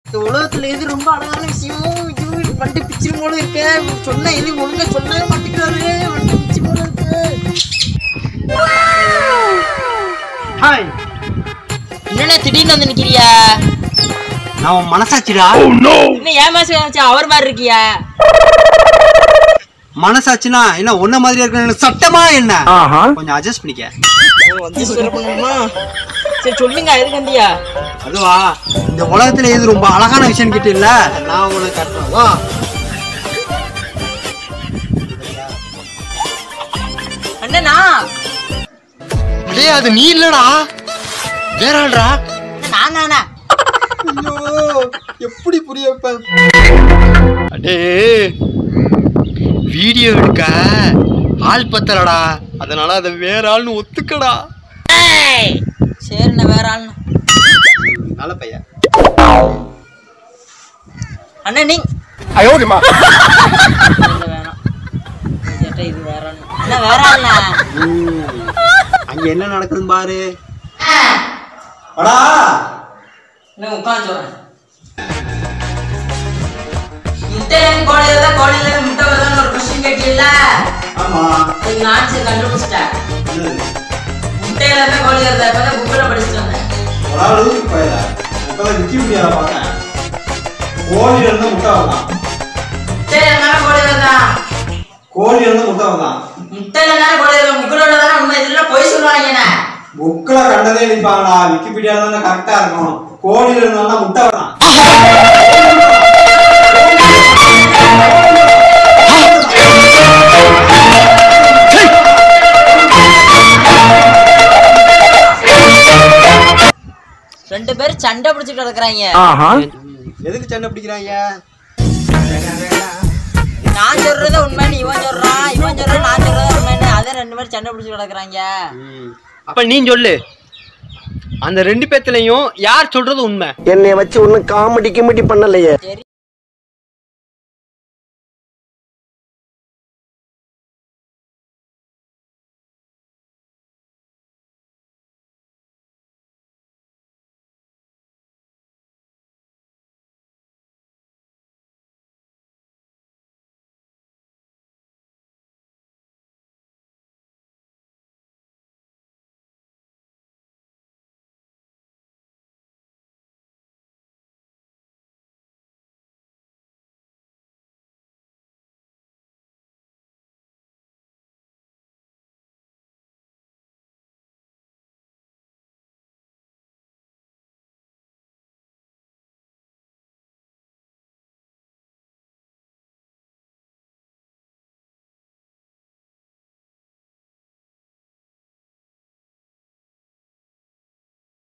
இந்த உலகத்துல எது ரொம்ப அழகான விஷயம் ஐயோ, இது வண்டி பிச்சிரு போல இருக்க சொன்ன எது ஒழுங்கா சொல்லவே மாட்டேங்கிறாரு வண்டி பிச்சு போல இருக்கு ஹாய் என்னண்ணே திடீர்னு வந்து நிக்கிறியா நான் உன் மனசாட்சிடா இன்னும் ஏன் மாசம் அவர் மாதிரி இருக்கியா மனசாட்சினா என்ன ஒன்ன மாதிரி இருக்கு சட்டமா என்ன கொஞ்சம் அட்ஜஸ்ட் பண்ணிக்க வந்து சொல்ல பண்ணுமா சரி சொல்லுங்க எதுக்கு வந்தியா அதுவா இந்த உலகத்துல எது ரொம்ப அழகான விஷயம் கிட்ட இல்ல நான் உனக்கு காட்டுறேன் வா அண்ணனா டேய் அது நீ இல்லடா வேற ஆள்டா நான் தானா ஐயோ எப்படி புரிய வைப்பேன் அடே வீடியோ எடுக்க ஆள் பத்தலடா அதனால அதை வேற ஆள்னு ஒத்துக்கடா சரிண்ணே வேற ஆள்ண்ணா நல்ல பையன் அண்ணா நீ ஐயோடிமா இல்ல, வேணாம் கேட்டா இது வேற ஆள்ண்ணா அண்ணா வேற ஆள்ண்ணா ம். அங்க என்ன நடக்குதுன்னு பாரு அடா இன்னும் உட்காந்து சொல்றேன் முட்டை கோழி தான் கோழியில முட்டை வருதான்னு ஒரு கொஸ்டின் கேட்டீங்கல்ல ஆமா அதுக்கு நான் ஆன்சர் கண்டுபிடிச்சிட்டேன் என்னது? முட்டையில தான் கோழி வருதா இப்பதான் புக்கில் படிச்சுட்டு வந்தேன் ஒரு ஆள் லூசுக்கு போயில இப்பதான் விக்கிபீடியால பார்த்தேன் கோழில இருந்து முட்டை வரலாம் முட்டையில தானே கோழி வருதா கோழில இருந்து முட்டை வரலாம் முட்டையில தானே கோழி வருதா முக்கிலோட தானே உண்மை இதெல்லாம் பொய் சொல்லுவாங்க என்ன புக்ல கண்டதே நிப்பாங்கடா விக்கிபீடியால தானே கரெக்டா இருக்கும் கோழில இருந்தா முட்டை வரலாம் ரெண்டு பேரும் சண்டை பிடிச்சிட்டு கிடக்குறாங்க எதுக்கு சண்டை பிடிக்கிறாங்க நான் சொல்றது உண்மைன்னு இவன் சொல்றான் இவன் சொல்றது நான் சொல்றது உண்மைன்னு அதை ரெண்டு பேரும் சண்டை பிடிச்சிட்டு கிடக்குறாங்க அப்ப நீ சொல்லு அந்த ரெண்டு பேத்துலயும் யார் சொல்றது உண்மை என்னைய வச்சு ஒன்னும் காமெடி கிமெடி பண்ணலையே சரி